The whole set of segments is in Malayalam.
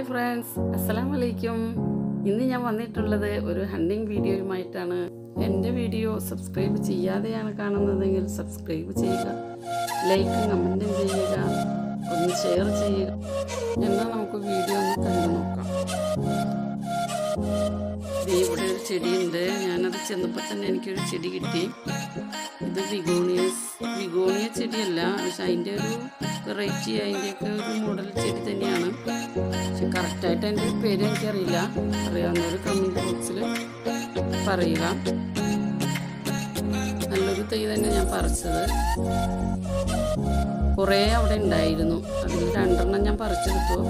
ഫ്രണ്ട്സ് അസ്സലാം വലൈക്കും ഇന്ന് ഞാൻ വന്നിട്ടുള്ളത് ഒരു ഹണ്ടിങ് വീഡിയോയുമായിട്ടാണ് എൻ്റെ വീഡിയോ സബ്സ്ക്രൈബ് ചെയ്യാതെയാണ് കാണുന്നതെങ്കിൽ സബ്സ്ക്രൈബ് ചെയ്യുക ലൈക്കും കമൻറ്റും ചെയ്യുക ഒന്ന് ഷെയർ ചെയ്യുക എന്നാൽ നമുക്ക് വീഡിയോ ഒന്ന് കണ്ടു നോക്കാം ദേ ഇവിടെ ഒരു ചെടിയുണ്ട് ഞാനത് ചെന്നപ്പോൾ തന്നെ എനിക്കൊരു ചെടി കിട്ടി ഇത് വിഗോണിയസ് വിഗോണിയ ചെടിയല്ല പക്ഷെ അതിൻ്റെ ഒരു വെറൈറ്റി അതിൻ്റെയൊക്കെ ഒരു മോഡൽ ചെടി തന്നെയാണ് പക്ഷെ കറക്റ്റായിട്ട് അതിൻ്റെ പേര് എനിക്കറിയില്ല അറിയാവുന്നവർ കമൻറ്റ് ബോക്സിൽ പറയുക നല്ലൊരു തൈ തന്നെ ഞാൻ പറിച്ചത് കുറേ അവിടെ ഉണ്ടായിരുന്നു അതിൽ രണ്ടെണ്ണം ഞാൻ പറിച്ചെടുത്തു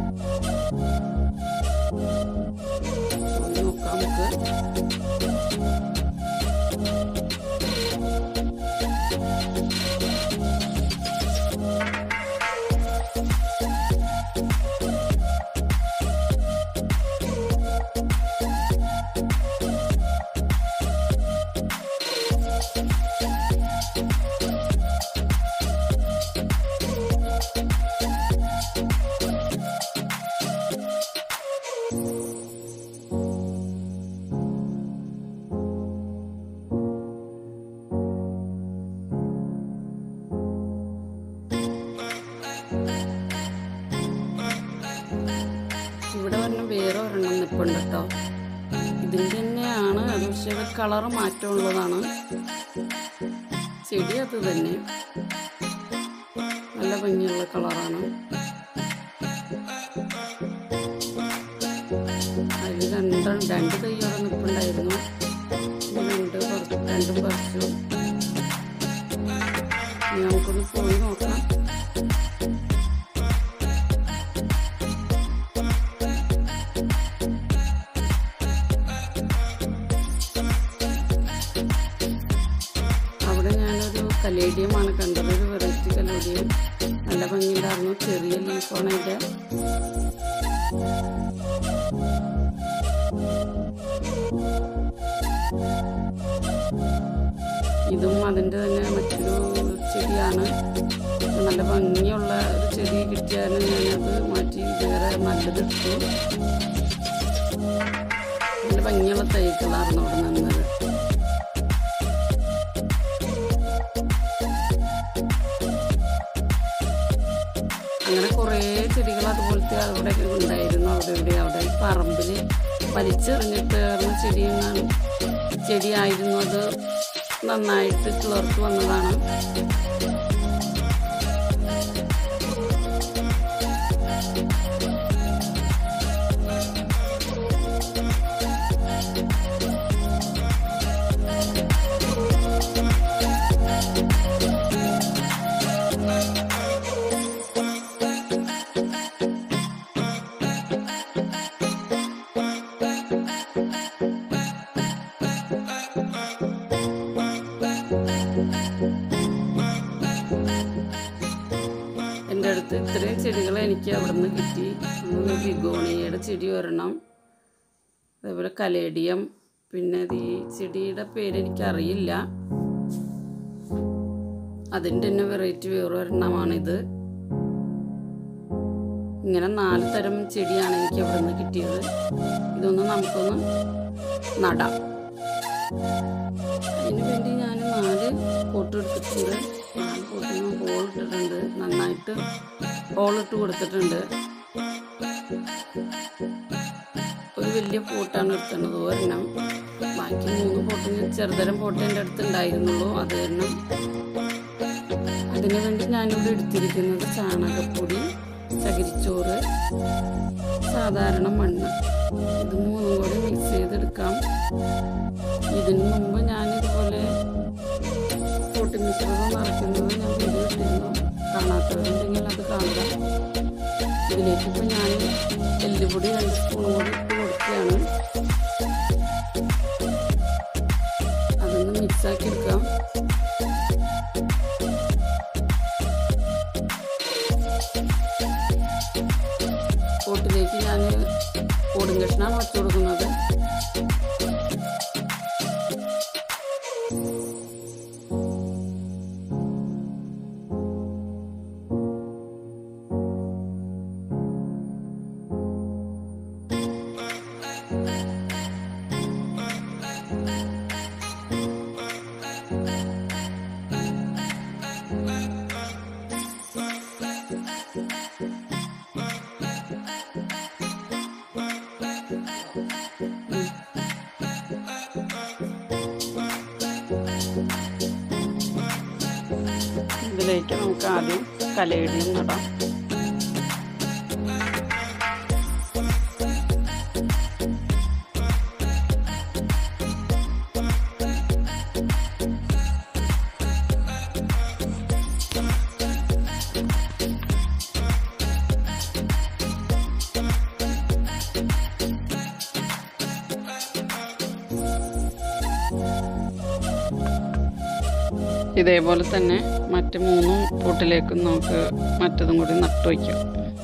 ഒന്ന് നോക്കാം നമുക്ക് ഇവിടെ പറഞ്ഞ വേറെ ഒരെണ്ണം നിൽപ്പുണ്ട് കേട്ടോ ഇതിൻ്റെ തന്നെയാണ് അത് പക്ഷേ അത് കളറ് മാറ്റമുള്ളതാണ് ചെടി അത് തന്നെ നല്ല ഭംഗിയുള്ള കളറാണ് അതിൽ രണ്ട് രണ്ട് തൈയോടെ നിൽപ്പുണ്ടായിരുന്നു ഇനി രണ്ട് പറിച്ചു രണ്ടും പറിച്ചു ഇനി നമുക്കൊന്ന് പോയി നോക്കാം അവിടെ ഞാനൊരു കലേഡിയമാണ് കണ്ടത് ഒരു വെറൈറ്റി കലേഡിയം നല്ല ഭംഗിയുണ്ടായിരുന്നു ചെറിയ ലീഫാണ് അതിൻ്റെ ഇതും അതിൻ്റെ തന്നെ മറ്റൊരു ചെടിയാണ് നല്ല ഭംഗിയുള്ള ഒരു ചെടി കിട്ടിയാലും ഞാനത് മാറ്റി വേറെ നല്ലതെടുത്തു നല്ല ഭംഗിയുള്ള തൈകളായിരുന്നു അവിടെ നിന്നത് അങ്ങനെ കുറേ ചെടികൾ അതുപോലത്തെ അവിടെ ഉണ്ടായിരുന്നു അവിടെ ഇവിടെ അവിടെ ഈ പറമ്പിൽ വലിച്ചെറിഞ്ഞിട്ട് കയറുന്ന ചെടിയെന്നാണ് ചെടിയായിരുന്നു അത് നന്നായിട്ട് കിളർത്ത് വന്നതാണ് എൻ്റെ അടുത്ത് ഇത്രയും ചെടികൾ എനിക്ക് അവിടെ നിന്ന് കിട്ടി ഒന്ന് ബിഗോണിയയുടെ ചെടി ഒരെണ്ണം അതേപോലെ കലേഡിയം പിന്നെ അത് ഈ ചെടിയുടെ പേര് എനിക്കറിയില്ല അതിൻ്റെ തന്നെ വെറൈറ്റി വേറെ ഒരെണ്ണമാണിത് ഇങ്ങനെ നാല് തരം ചെടിയാണ് എനിക്ക് അവിടെ നിന്ന് കിട്ടിയത് ഇതൊന്ന് നമുക്കൊന്ന് നടാം അതിന് വേണ്ടി ഞാൻ നാല് പോട്ട് എടുത്തിട്ടുണ്ട് നാല് പോട്ടിന് ഹോൾ ഇട്ടിട്ടുണ്ട് നന്നായിട്ട് ഹോൾ ഇട്ട് കൊടുത്തിട്ടുണ്ട് ഒരു വലിയ പോട്ടാണ് എടുക്കുന്നത് ഒരെണ്ണം ബാക്കി മൂന്ന് പോട്ടിന് ചെറുതരം പോട്ട് എൻ്റെ അടുത്ത് ഉണ്ടായിരുന്നുള്ളൂ അത് കാരണം അതിനു വേണ്ടി ഞാനിവിടെ എടുത്തിരിക്കുന്നത് ചാണകപ്പൊടി ചകിരിച്ചോറ് സാധാരണ മണ്ണ് ഇത് മൂന്നും കൂടി മിക്സ് ചെയ്തെടുക്കാം ഇതിനു മുമ്പ് ഞാനിതുപോലെ കൂട്ടി മിശ്രിതം നിറയ്ക്കുന്നത് ഞാൻ വീഡിയോ ഇട്ടിരുന്നു കാണാത്തവരുണ്ടെങ്കിൽ അത് കാണുക ഇതിലേക്ക് ഇപ്പോൾ ഞാൻ എല്ലുപൊടി രണ്ട് സ്പൂൺ കൂടി ഇട്ട് കൊടുക്കുകയാണ് അതൊന്ന് മിക്സാക്കി എടുക്കാം പോട്ടിലേക്ക് ഞാൻ ഓടും കഷ്ണമാണ് വെച്ചു കൊടുക്കുന്നത് ഇതിലേക്ക് നമുക്ക് ആദ്യം കലയിടിയും നടാം ഇതേപോലെ തന്നെ മറ്റ് മൂന്നും പൊട്ടിലേക്കും നമുക്ക് മറ്റതും കൂടി നട്ടു വയ്ക്കാം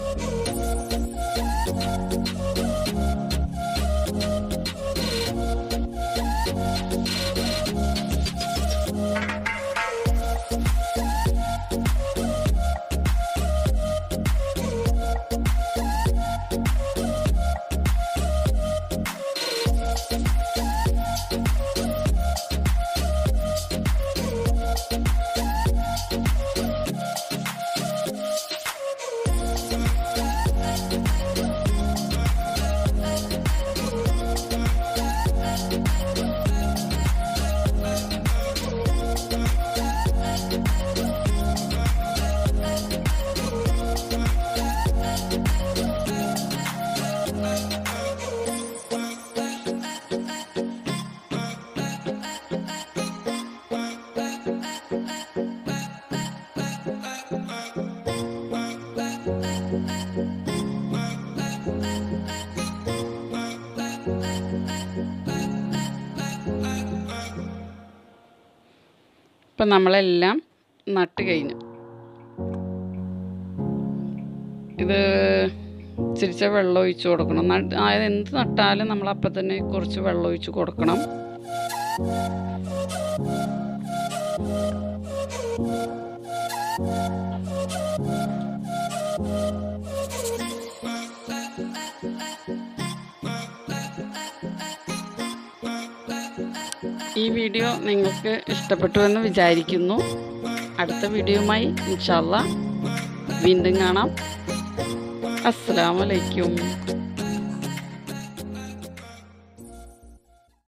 ഇപ്പം നമ്മളെല്ലാം നട്ട് കഴിഞ്ഞു ഇത് ചിരിച്ച വെള്ളം ഒഴിച്ച് കൊടുക്കണം നട്ട് അതായത് എന്ത് നട്ടാലും നമ്മൾ അപ്പം തന്നെ കുറച്ച് വെള്ളം ഒഴിച്ച് കൊടുക്കണം ഈ വീഡിയോ നിങ്ങൾക്ക് ഇഷ്ടപ്പെട്ടു എന്ന് വിചാരിക്കുന്നു അടുത്ത വീഡിയോയുമായി ഇൻഷാല്ല വീണ്ടും കാണാം അസ്സലാമലൈക്കും